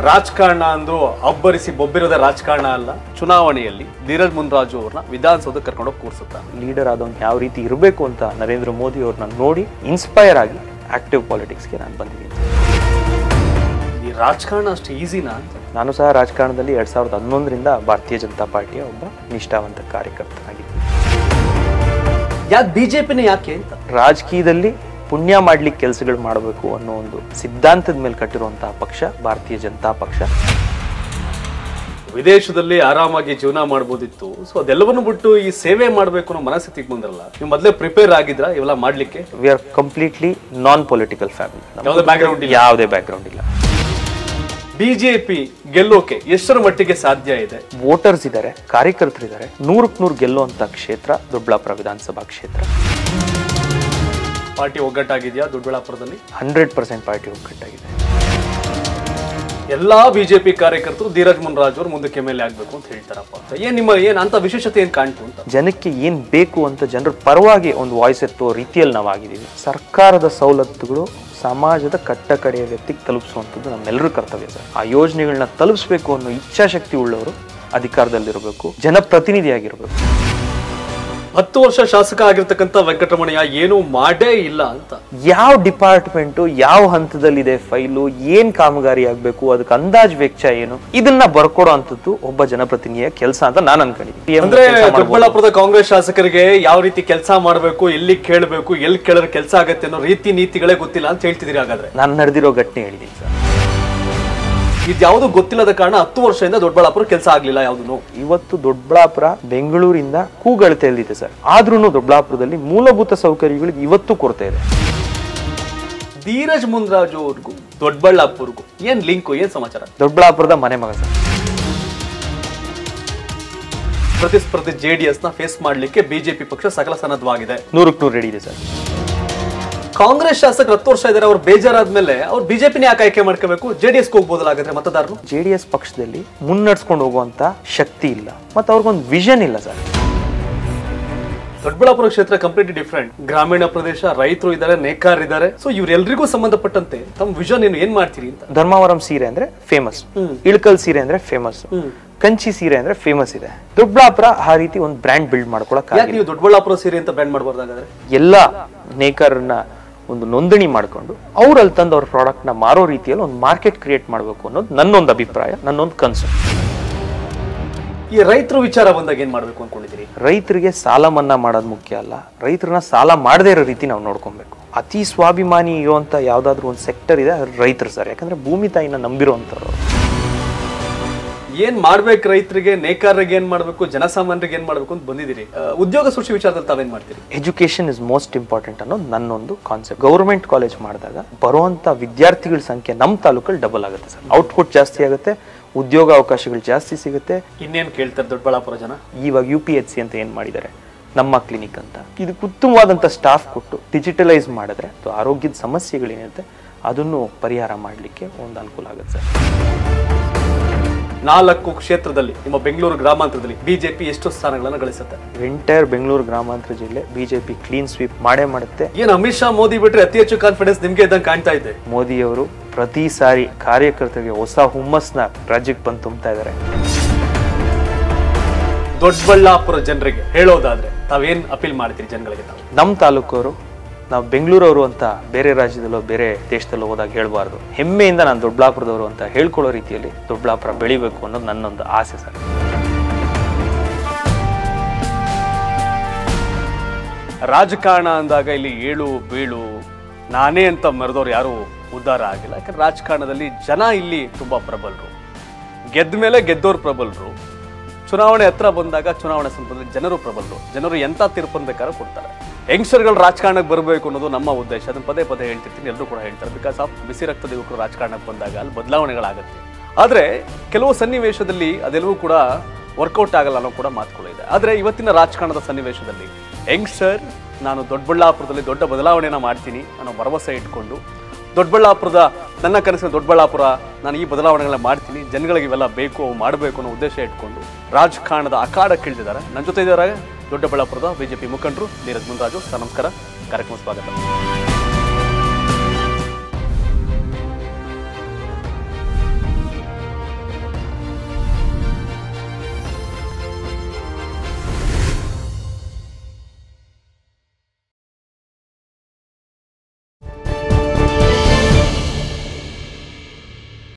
ರಾಜಕಾರಣ ಅಂದ್ರು ಅಬ್ಬರಿಸಿ ಬೊಬ್ಬಿರೋದ ರಾಜಕಾರಣ ಅಲ್ಲ ಚುನಾವಣೆಯಲ್ಲಿ ಧೀರಜ್ ಮುನ್ರಾಜು ಅವ್ರನ್ನ ವಿಧಾನಸೌಧಕ್ಕೆ ಕರ್ಕೊಂಡೋಗಿ ಕೂರಿಸುತ್ತಾರೆ ಲೀಡರ್ ಆದವನು ಯಾವ ರೀತಿ ಇರಬೇಕು ಅಂತ ನರೇಂದ್ರ ಮೋದಿ ಅವ್ರನ್ನ ನೋಡಿ ಇನ್ಸ್ಪೈರ್ ಆಗಿ ಆಕ್ಟಿವ್ ಪಾಲಿಟಿಕ್ಸ್ಗೆ ನಾನು ಬಂದಿದ್ದೀನಿ ಈ ರಾಜಕಾರಣ ಅಷ್ಟು ಈಸಿನಾ ಅಂತ ನಾನು ಸಹ ರಾಜಕಾರಣದಲ್ಲಿ ಎರಡ್ ಸಾವಿರದ ಹನ್ನೊಂದರಿಂದ ಭಾರತೀಯ ಜನತಾ ಪಾರ್ಟಿಯ ಒಬ್ಬ ನಿಷ್ಠಾವಂತ ಕಾರ್ಯಕರ್ತನಾಗಿದ್ದೀನಿ ಯಾಕೆ ಬಿಜೆಪಿನೇ ಯಾಕೆ ಅಂತ ರಾಜಕೀಯದಲ್ಲಿ ಪುಣ್ಯ ಮಾಡ್ಲಿಕ್ಕೆ ಕೆಲಸಗಳು ಮಾಡಬೇಕು ಅನ್ನೋ ಒಂದು ಸಿದ್ಧಾಂತದ ಮೇಲೆ ಕಟ್ಟಿರುವಂತಹ ಪಕ್ಷ ಭಾರತೀಯ ಜನತಾ ಪಕ್ಷ ವಿದೇಶದಲ್ಲಿ ಆರಾಮಾಗಿ ಜೀವನ ಮಾಡ್ಬೋದಿತ್ತು ಸೊ ಅದೆಲ್ಲವನ್ನು ಬಿಟ್ಟು ಈ ಸೇವೆ ಮಾಡಬೇಕು ಅನ್ನೋ ಮನಸ್ಥಿತಿಗೆ ಬಂದ್ರಲ್ಲ ನೀವು ಮೊದಲೇ ಪ್ರಿಪೇರ್ ಆಗಿದ್ರ ಇವೆಲ್ಲ ಮಾಡ್ಲಿಕ್ಕೆ we are completely non political family ಯಾವುದೇ ಬ್ಯಾಕ್ಗ್ರೌಂಡ್ ಇಲ್ಲ ಯಾವುದೇ ಬ್ಯಾಕ್ಗ್ರೌಂಡ್ ಇಲ್ಲ ಬಿಜೆಪಿ ಗೆಲ್ಲೋಕೆ ಎಷ್ಟರ ಮಟ್ಟಿಗೆ ಸಾಧ್ಯ ಇದೆ ವೋಟರ್ಸ್ ಇದ್ದಾರೆ ಕಾರ್ಯಕರ್ತರಿದ್ದಾರೆ ನೂರಕ್ಕೆ ನೂರು ಗೆಲ್ಲುವಂತ ಕ್ಷೇತ್ರ ದೊಡ್ಡಬಳ್ಳಾಪುರ ವಿಧಾನಸಭಾ ಕ್ಷೇತ್ರ ಪಾರ್ಟಿ ಒಗ್ಗಟ್ಟಾಗಿದೆಯಾ ದೊಡ್ಡಬಳ್ಳಾಪುರದಲ್ಲಿ ಹಂಡ್ರೆಡ್ ಪರ್ಸೆಂಟ್ ಪಾರ್ಟಿ ಒಗ್ಗಟ್ಟಾಗಿದೆ ಎಲ್ಲಾ ಬಿಜೆಪಿ ಕಾರ್ಯಕರ್ತರು ಧೀರಜ್ ಮುನ್ರಾಜ್ ಅವರು ಮುಂದಕ್ಕೆ ಮೇಲೆ ಆಗ್ಬೇಕು ಅಂತ ಹೇಳ್ತಾರಪ್ಪ ಅಂತ ಏನ್ ನಿಮ್ಮ ಏನ್ ಅಂತ ವಿಶೇಷತೆ ಏನ್ ಕಾಣ್ತು ಅಂತ ಜನಕ್ಕೆ ಏನ್ ಬೇಕು ಅಂತ ಜನರ ಪರವಾಗಿ ಒಂದು ವಾಯ್ಸ್ ಎತ್ತುವ ರೀತಿಯಲ್ಲಿ ನಾವು ಆಗಿದ್ದೀವಿ ಸರ್ಕಾರದ ಸವಲತ್ತುಗಳು ಸಮಾಜದ ಕಟ್ಟ ಕಡೆಯ ವ್ಯಕ್ತಿಗೆ ತಲುಪಿಸುವಂಥದ್ದು ನಮ್ಮೆಲ್ಲರ ಕರ್ತವ್ಯ ಸರ್ ಆ ಯೋಜನೆಗಳನ್ನ ತಲುಪಿಸ್ಬೇಕು ಅನ್ನೋ ಇಚ್ಛಾಶಕ್ತಿ ಉಳ್ಳವರು ಅಧಿಕಾರದಲ್ಲಿರಬೇಕು ಜನಪ್ರತಿನಿಧಿಯಾಗಿರ್ಬೇಕು ಹತ್ತು ವರ್ಷ ಶಾಸಕ ಆಗಿರ್ತಕ್ಕಂಥ ವೆಂಕಟರಮಣಯ್ಯ ಏನು ಮಾಡೇ ಇಲ್ಲ ಅಂತ ಯಾವ ಡಿಪಾರ್ಟ್ಮೆಂಟು ಯಾವ ಹಂತದಲ್ಲಿದೆ ಫೈಲು ಏನ್ ಕಾಮಗಾರಿ ಆಗ್ಬೇಕು ಅದಕ್ಕೆ ಅಂದಾಜ್ ವೆಚ್ಚ ಏನು ಇದನ್ನ ಬರ್ಕೊಡೋ ಅಂಥದ್ದು ಒಬ್ಬ ಜನಪ್ರತಿನಿಧಿಯ ಕೆಲಸ ಅಂತ ನಾನು ಅನ್ಕೊಂಡಿದ್ದೀನಿ ಅಂದ್ರೆ ದೊಡ್ಡಬಳ್ಳಾಪುರದ ಕಾಂಗ್ರೆಸ್ ಶಾಸಕರಿಗೆ ಯಾವ ರೀತಿ ಕೆಲಸ ಮಾಡಬೇಕು ಎಲ್ಲಿ ಕೇಳಬೇಕು ಎಲ್ಲಿ ಕೇಳಿದ್ರೆ ಕೆಲಸ ಆಗತ್ತೆ ಅನ್ನೋ ರೀತಿ ನೀತಿಗಳೇ ಗೊತ್ತಿಲ್ಲ ಅಂತ ಹೇಳ್ತಿದ್ದೀರಿ ಹಾಗಾದ್ರೆ ನಾನು ನಡೆದಿರೋ ಘಟನೆ ಹೇಳಿದ್ದೀನಿ ಸರ್ ಇದ್ಯಾವುದು ಗೊತ್ತಿಲ್ಲದ ಕಾರಣ ಹತ್ತು ವರ್ಷದಿಂದ ದೊಡ್ಡಬಳ್ಳಾಪುರ ಕೆಲಸ ಆಗ್ಲಿಲ್ಲ ಯಾವ್ದು ಇವತ್ತು ದೊಡ್ಡಬಳ್ಳಾಪುರ ಬೆಂಗಳೂರಿಂದ ಕೂಗಳತೆಯಲ್ಲಿದೆ ಸರ್ ಆದ್ರೂ ದೊಡ್ಡಬಳ್ಳಾಪುರದಲ್ಲಿ ಮೂಲಭೂತ ಸೌಕರ್ಯಗಳಿಗೆ ಇವತ್ತು ಕೊರತೆ ಇದೆ ಧೀರಜ್ ಮುನ್ರಾಜು ಅವ್ರಿಗೂ ದೊಡ್ಡಬಳ್ಳಾಪುರ್ಗೂ ಏನ್ ಲಿಂಕು ಏನ್ ಸಮಾಚಾರ ದೊಡ್ಡಬಳ್ಳಾಪುರದ ಮನೆ ಮಗ ಸರ್ ಪ್ರತಿಸ್ಪರ್ಧಿ ಜೆಡಿಎಸ್ ನ ಫೇಸ್ ಮಾಡ್ಲಿಕ್ಕೆ ಬಿಜೆಪಿ ಪಕ್ಷ ಸಕಲ ಸನ್ನದ್ಧವಾಗಿದೆ ನೂರಕ್ಕೆ ನೂರು ರೆಡಿ ಇದೆ ಸರ್ ಕಾಂಗ್ರೆಸ್ ಶಾಸಕರು ಹತ್ತು ವರ್ಷ ಇದಾರೆ ಅವ್ರು ಬೇಜಾರಾದ್ಮೇಲೆ ಅವ್ರು ಬಿಜೆಪಿನೇ ಯಾಕೆ ಆಯ್ಕೆ ಮಾಡ್ಕೋಬೇಕು ಜೆಡಿಎಸ್ ಹೋಗ್ಬೋದಲ್ಲ ಹಾಗಾದ್ರೆ ಮತದಾರರು ಜೆ ಡಿ ಎಸ್ ಪಕ್ಷದಲ್ಲಿ ಮುನ್ನಡೆಸ್ಕೊಂಡು ಹೋಗುವಂತ ಶಕ್ತಿ ಇಲ್ಲ ಮತ್ತೆ ಅವ್ರಿಗೊಂದು ವಿಷನ್ ಇಲ್ಲ ಸರ್ ದೊಡ್ಡಬಳ್ಳಾಪುರ ಕ್ಷೇತ್ರ ಕಂಪ್ಲೀಟ್ ಡಿಫ್ರೆಂಟ್ ಗ್ರಾಮೀಣ ಪ್ರದೇಶ ರೈತರು ಇದ್ದಾರೆ ನೇಕಾರ ಇದ್ದಾರೆ ಸೊ ಇವ್ರೆಲ್ರಿಗೂ ಸಂಬಂಧಪಟ್ಟಂತೆ ತಮ್ಮ ವಿಷನ್ ಏನು ಏನ್ ಮಾಡ್ತೀರಿ ಅಂತ ಧರ್ಮಾವರಂ ಸೀರೆ ಅಂದ್ರೆ ಫೇಮಸ್ ಹ್ಮ್. ಇಳ್ಕಲ್ ಸೀರೆ ಅಂದ್ರೆ ಫೇಮಸ್ ಹ್ಮ್. ಕಂಚಿ ಸೀರೆ ಅಂದ್ರೆ ಫೇಮಸ್ ಇದೆ ದೊಡ್ಡಬಳ್ಳಾಪುರ ಆ ರೀತಿ ಒಂದು ಬ್ರ್ಯಾಂಡ್ ಬಿಲ್ಡ್ ಮಾಡ್ಕೊಳಕ್ ಯಾಕೆ ನೀವು ದೊಡ್ಡಬಳ್ಳಾಪುರ ಸೀರೆ ಅಂತ ಬ್ಯಾನ್ ಮಾಡ್ಬಾರ್ದು ಹಾಗಾದ್ರೆ ಎಲ್ಲ ನೇಕಾರರನ್ನ ಒಂದು ನೋಂದಣಿ ಮಾಡ್ಕೊಂಡು ಅವ್ರಲ್ಲಿ ತಂದು ಅವ್ರ ಪ್ರಾಡಕ್ಟ್ ನ ಮಾರೋ ರೀತಿಯಲ್ಲಿ ಒಂದು ಮಾರ್ಕೆಟ್ ಕ್ರಿಯೇಟ್ ಮಾಡಬೇಕು ಅನ್ನೋದು ನನ್ನೊಂದು ಅಭಿಪ್ರಾಯ ನನ್ನೊಂದು ಕನಸು ಈ ರೈತರು ವಿಚಾರ ಬಂದಾಗ ಏನ್ ಮಾಡ್ಬೇಕು ಅನ್ಕೊಂಡಿದ್ದೀರಿ ರೈತರಿಗೆ ಸಾಲ ಮನ್ನಾ ಮಾಡೋದು ಮುಖ್ಯ ಅಲ್ಲ ರೈತರನ್ನ ಸಾಲ ಮಾಡದೇ ಇರೋ ರೀತಿ ನಾವು ನೋಡ್ಕೊಬೇಕು ಅತಿ ಸ್ವಾಭಿಮಾನಿ ಇರುವಂತ ಯಾವ್ದಾದ್ರು ಒಂದು ಸೆಕ್ಟರ್ ಇದೆ ಅದು ರೈತರು ಸರ್ ಯಾಕಂದ್ರೆ ಭೂಮಿ ತಾಯಿನ ನಂಬಿರುವಂತವ್ರು ಏನ್ ಮಾಡ್ಬೇಕು ರೈತರಿಗೆ ನೇಕಾರರಿಗೆ ಏನ್ ಮಾಡ್ಬೇಕು ಜನಸಾಮಾನ್ಯರಿಗೆ ಏನ್ ಮಾಡ್ಬೇಕು ಅಂತ ಬಂದಿದ್ದೀರಿ ಆ, ಉದ್ಯೋಗ ಸೃಷ್ಟಿ ವಿಚಾರದಲ್ಲಿ ತಾವೇನ್ ಮಾಡ್ತೀರಿ ಎಜುಕೇಶನ್ ಇಸ್ ಮೋಸ್ಟ್ ಇಂಪಾರ್ಟೆಂಟ್ ಅನ್ನೋದು ನನ್ನೊಂದು ಕಾನ್ಸೆಪ್ಟ್ ಗೌರ್ಮೆಂಟ್ ಕಾಲೇಜ್ ಮಾಡಿದಾಗ ಬರುವಂತ ವಿದ್ಯಾರ್ಥಿಗಳ ಸಂಖ್ಯೆ ನಮ್ಮ ತಾಲೂಕಲ್ಲಿ ಡಬಲ್ ಆಗುತ್ತೆ ಸರ್ ಔಟ್ಪುಟ್ ಜಾಸ್ತಿ ಆಗುತ್ತೆ ಉದ್ಯೋಗ ಅವಕಾಶಗಳು ಜಾಸ್ತಿ ಸಿಗುತ್ತೆ ಇನ್ನೇನ್ ಕೇಳ್ತಾರೆ ದೊಡ್ಡಬಳ್ಳಾಪುರ ಜನ ಇವಾಗ ಯು ಪಿ ಎಚ್ ಸಿ ಅಂತ ಏನ್ ಮಾಡಿದ್ದಾರೆ ನಮ್ಮ ಕ್ಲಿನಿಕ್ ಅಂತ ಇದಕ್ಕೆ ಉತ್ತಮವಾದಂಥ ಸ್ಟಾಫ್ ಕೊಟ್ಟು ಡಿಜಿಟಲೈಸ್ ಮಾಡಿದ್ರೆ ಅದು ಆರೋಗ್ಯದ ಸಮಸ್ಯೆಗಳೇನಿರುತ್ತೆ ಅದನ್ನು ಪರಿಹಾರ ಮಾಡಲಿಕ್ಕೆ ಒಂದು ಅನುಕೂಲ ಆಗುತ್ತೆ ಸರ್ ನಾಲ್ಕು ಕ್ಷೇತ್ರದಲ್ಲಿ ನಿಮ್ಮ ಬೆಂಗಳೂರು ಗ್ರಾಮಾಂತರದಲ್ಲಿ ಬಿಜೆಪಿ ಎಷ್ಟು ಸ್ಥಾನಗಳನ್ನ ಗಳಿಸುತ್ತೆ ಎಂಟೈರ್ ಬೆಂಗಳೂರು ಗ್ರಾಮಾಂತರ ಜಿಲ್ಲೆ ಬಿಜೆಪಿ ಕ್ಲೀನ್ ಸ್ವೀಪ್ ಮಾಡೇ ಮಾಡುತ್ತೆ ಏನ್ ಅಮಿತ್ ಶಾ ಮೋದಿ ಬಿಟ್ರೆ ಅತಿ ಹೆಚ್ಚು ಕಾನ್ಫಿಡೆನ್ಸ್ ನಿಮ್ಗೆ ಇದ್ದಂಗೆ ಕಾಣ್ತಾ ಇದೆ ಮೋದಿಯವರು ಪ್ರತಿ ಸಾರಿ ಕಾರ್ಯಕರ್ತರಿಗೆ ಹೊಸ ಹುಮ್ಮಸ್ನ ರಾಜ್ಯಕ್ಕೆ ಬಂದು ತುಂಬ್ತಾ ಇದ್ದಾರೆ ದೊಡ್ಡಬಳ್ಳಾಪುರ ಜನರಿಗೆ ಹೇಳೋದಾದ್ರೆ ತಾವೇನ್ ಅಪೀಲ್ ಮಾಡ್ತೀರಿ ಜನಗಳಿಗೆ ತಾವು ನಮ್ಮ ತಾಲೂಕವರು ನಾವು ಬೆಂಗಳೂರವರು ಅಂತ ಬೇರೆ ರಾಜ್ಯದಲ್ಲೋ ಬೇರೆ ದೇಶದಲ್ಲೋ ಹೋದಾಗ ಹೇಳ್ಬಾರ್ದು ಹೆಮ್ಮೆಯಿಂದ ನಾನು ದೊಡ್ಡಬಳ್ಳಾಪುರದವರು ಅಂತ ಹೇಳ್ಕೊಳ್ಳೋ ರೀತಿಯಲ್ಲಿ ದೊಡ್ಡಬಳ್ಳಾಪುರ ಬೆಳಿಬೇಕು ಅನ್ನೋದು ನನ್ನೊಂದು ಆಸೆ ಸರ್ ರಾಜಕಾರಣ ಅಂದಾಗ ಇಲ್ಲಿ ಏಳು ಬೀಳು ನಾನೇ ಅಂತ ಮೆರೆದವ್ರು ಯಾರು ಉದ್ಧಾರ ಆಗಿಲ್ಲ ಯಾಕಂದ್ರೆ ರಾಜಕಾರಣದಲ್ಲಿ ಜನ ಇಲ್ಲಿ ತುಂಬಾ ಪ್ರಬಲರು ಗೆದ್ದ ಮೇಲೆ ಗೆದ್ದೋರು ಪ್ರಬಲರು ಚುನಾವಣೆ ಹತ್ರ ಬಂದಾಗ ಚುನಾವಣೆ ಸಂದರ್ಭದಲ್ಲಿ ಜನರು ಪ್ರಬಲರು ಜನರು ಎಂತ ತೀರ್ಪನ್ನು ಬೇಕಾದ್ರೂ ಕೊಡ್ತಾರೆ ಯಂಗ್ಸ್ಟರ್ಗಳು ರಾಜಕಾರಣಕ್ಕೆ ಬರಬೇಕು ಅನ್ನೋದು ನಮ್ಮ ಉದ್ದೇಶ ಅದನ್ನ ಪದೇ ಪದೇ ಹೇಳ್ತಿರ್ತೀನಿ ಎಲ್ಲರೂ ಕೂಡ ಹೇಳ್ತಾರೆ ಬಿಕಾಸ್ ಆಫ್ ಬಿಸಿ ರಕ್ತದ ಯುವಕರು ರಾಜಕಾರಣಕ್ಕೆ ಬಂದಾಗ ಅಲ್ಲಿ ಬದಲಾವಣೆಗಳಾಗುತ್ತೆ ಆದರೆ ಕೆಲವು ಸನ್ನಿವೇಶದಲ್ಲಿ ಅದೆಲ್ಲವೂ ಕೂಡ ವರ್ಕೌಟ್ ಆಗಲ್ಲ ಅನ್ನೋ ಕೂಡ ಮಾತುಗಳಿದೆ ಆದರೆ ಇವತ್ತಿನ ರಾಜಕಾರಣದ ಸನ್ನಿವೇಶದಲ್ಲಿ ಯಂಗ್ಸ್ಟರ್ ನಾನು ದೊಡ್ಡಬಳ್ಳಾಪುರದಲ್ಲಿ ದೊಡ್ಡ ಬದಲಾವಣೆಯನ್ನು ಮಾಡ್ತೀನಿ ಅನ್ನೋ ಭರವಸೆ ಇಟ್ಕೊಂಡು ದೊಡ್ಡಬಳ್ಳಾಪುರದ ನನ್ನ ಕನಸಿನ ದೊಡ್ಡಬಳ್ಳಾಪುರ ನಾನು ಈ ಬದಲಾವಣೆಗಳನ್ನ ಮಾಡ್ತೀನಿ ಜನಗಳಿಗೆ ಇವೆಲ್ಲ ಬೇಕು ಅವು ಮಾಡಬೇಕು ಅನ್ನೋ ಉದ್ದೇಶ ಇಟ್ಕೊಂಡು ರಾಜಕಾರಣದ ಅಖಾಡಕ್ಕೆ ಇಳಿದಿದ್ದಾರೆ ನನ್ನ ಜೊತೆ ಇದ್ದಾರೆ ದೊಡ್ಡಬಳ್ಳಾಪುರದ ಬಿಜೆಪಿ ಮುಖಂಡರು ಧೀರಜ್ ಮುನ್ರಾಜು ಸರ್ ನಮಸ್ಕಾರ ಕಾರ್ಯಕ್ರಮ ಸ್ವಾಗತ